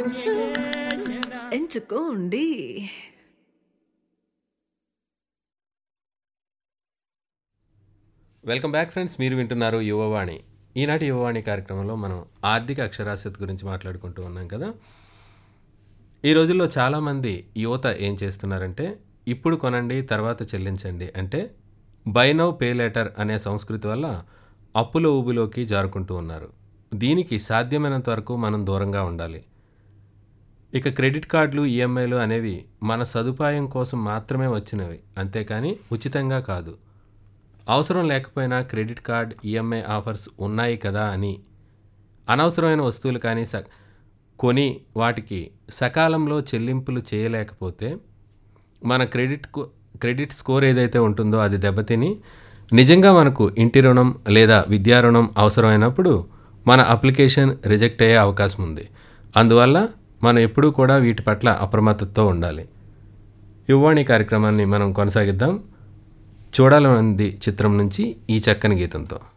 ఎంచు ఎంచుకోండి welcome back friends మీరు వింటున్నారు యువవాణి ఈనాటి యువవాణి కార్యక్రమంలో మనం ఆర్థిక అక్షరాస్యత గురించి మాట్లాడుకుంటూ ఉన్నాం కదా ఈ రోజుల్లో చాలామంది యువత ఏం చేస్తున్నారంటే ఇప్పుడు కొనండి తర్వాత చెల్లించండి అంటే బై నౌ పే లేటర్ అనే సంస్కృతి వల్ల అప్పుల ఊబిలోకి జారుకుంటూ ఉన్నారు దీనికి సాధ్యమైనంత వరకు మనం దూరంగా ఉండాలి ఇక క్రెడిట్ కార్డులు ఈఎంఐలు అనేవి మన సదుపాయం కోసం మాత్రమే వచ్చినవి అంతేకాని ఉచితంగా కాదు అవసరం లేకపోయినా క్రెడిట్ కార్డ్ ఈఎంఐ ఆఫర్స్ ఉన్నాయి కదా అని అనవసరమైన వస్తువులు కానీ స కొని వాటికి సకాలంలో చెల్లింపులు చేయలేకపోతే మన క్రెడిట్ కు- క్రెడిట్ స్కోర్ ఏదైతే ఉంటుందో అది దెబ్బతిని నిజంగా మనకు ఇంటి రుణం లేదా విద్యా రుణం అవసరమైనప్పుడు మన అప్లికేషన్ రిజెక్ట్ అయ్యే అవకాశం ఉంది అందువల్ల మనం ఎప్పుడూ కూడా వీటి పట్ల అప్రమత్తతో ఉండాలి యువాణి కార్యక్రమాన్ని మనం కొనసాగిద్దాం చూడాలనుంది చిత్రం నుంచి ఈ చక్కని గీతంతో